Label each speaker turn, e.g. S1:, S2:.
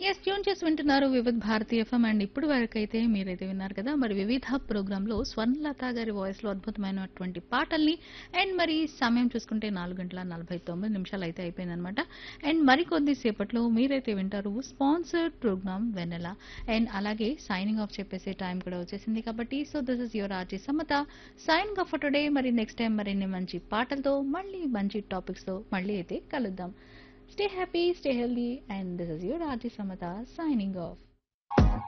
S1: Yes tune చేసి వింటున్నారు వివిధ భారతీయ ఎఫ్ఎం అండ్ ఇప్పుడు వరకు అయితే మీరైతే విన్నారు కదా మరి వివిధ ప్రోగ్రామ్ లో స్వర్ణలత గారి వాయిస్ లో అద్భుతమైనటువంటి పాటల్ని అండ్ మరి సమయం చూసుకుంటే నాలుగు గంటల నలభై తొమ్మిది నిమిషాలు అయితే అయిపోయిందనమాట అండ్ మరికొద్ది సేపట్లో మీరైతే వింటారు స్పాన్సర్డ్ ప్రోగ్రామ్ వెనెల అండ్ అలాగే సైనింగ్ ఆఫ్ చెప్పేసే టైం కూడా వచ్చేసింది కాబట్టి so this is your RJ Samatha signing off today మరి నెక్స్ట్ టైం మరిన్ని మంచి పాటలతో మళ్ళీ మంచి టాపిక్స్ తో మళ్ళీ అయితే కలుద్దాం Stay happy, stay healthy, and this is your Raji Samata signing off.